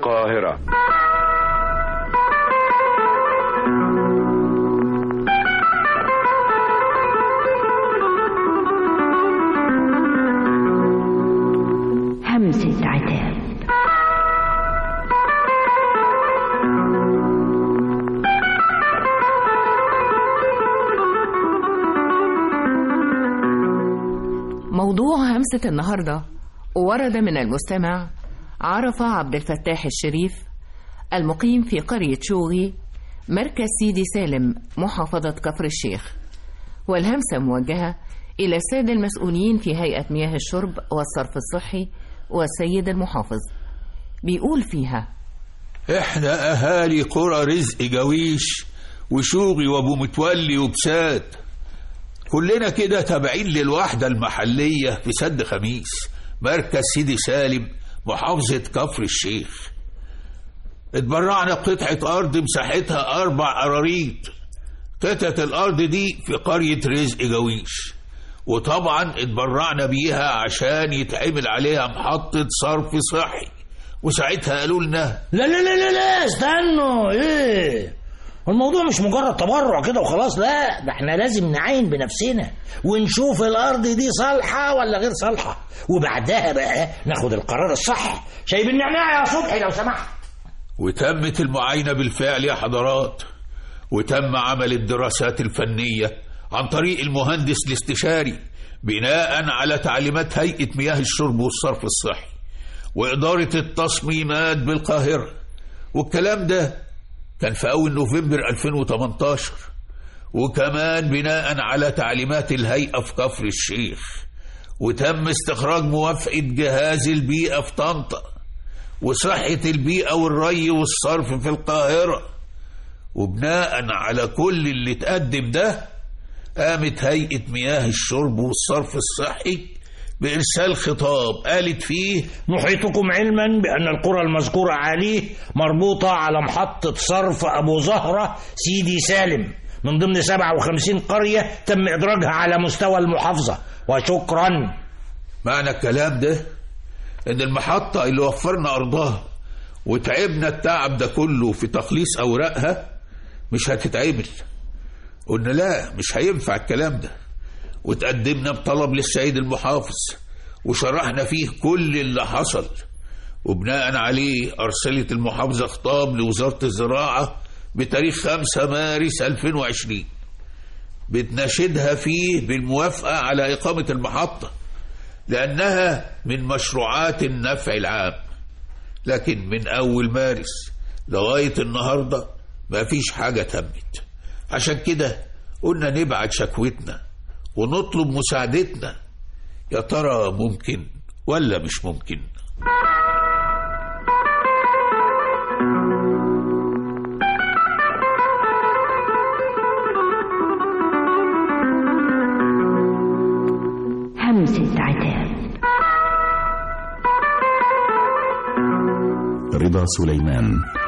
القاهرة همسة عتاب موضوع همسة النهاردة ورد من المستمع عرفة عبد الفتاح الشريف المقيم في قرية شوغي مركز سيدي سالم محافظة كفر الشيخ والهمسة موجهة إلى السادة المسؤولين في هيئة مياه الشرب والصرف الصحي والسيد المحافظ بيقول فيها احنا اهالي قرى رزق جويش وشوغي وابو متولي وبسات كلنا كده تابعين للوحدة المحلية في سد خميس مركز سيدي سالم محافظة كفر الشيخ اتبرعنا بقطعة أرض مساحتها أربع قراريط قطعة الأرض دي في قرية رزق جويش وطبعا اتبرعنا بيها عشان يتعمل عليها محطة صرف صحي وساعتها قالوا لنا لا لا لا لا لا استنوا ايه الموضوع مش مجرد تبرع كده وخلاص لا ده احنا لازم نعاين بنفسنا ونشوف الارض دي صالحه ولا غير صالحه وبعدها بقى ناخد القرار الصح شايب النعناع يا صبحي لو سمحت وتمت المعاينة بالفعل يا حضرات وتم عمل الدراسات الفنية عن طريق المهندس الاستشاري بناء على تعليمات هيئة مياه الشرب والصرف الصحي وإدارة التصميمات بالقاهرة والكلام ده كان في أول نوفمبر 2018 وكمان بناء على تعليمات الهيئة في كفر الشيخ وتم استخراج موافقة جهاز البيئة في طنطا وصحة البيئة والري والصرف في القاهرة وبناء على كل اللي اتقدم ده قامت هيئة مياه الشرب والصرف الصحي بإرسال خطاب قالت فيه نحيطكم علما بأن القرى المذكورة عليه مربوطة على محطة صرف أبو زهرة سيدي سالم من ضمن 57 قرية تم إدراجها على مستوى المحافظة وشكرا معنى الكلام ده ان المحطة اللي وفرنا ارضها وتعبنا التعب ده كله في تخليص اوراقها مش هتتعمل قلنا لا مش هينفع الكلام ده وتقدمنا بطلب للسيد المحافظ وشرحنا فيه كل اللي حصل وبناء عليه أرسلت المحافظة خطاب لوزارة الزراعة بتاريخ 5 مارس 2020 بتناشدها فيه بالموافقة على إقامة المحطة لأنها من مشروعات النفع العام لكن من أول مارس لغاية النهاردة ما فيش حاجة تمت عشان كده قلنا نبعت شكوتنا ونطلب مساعدتنا يا ترى ممكن ولا مش ممكن همسة عتاب رضا سليمان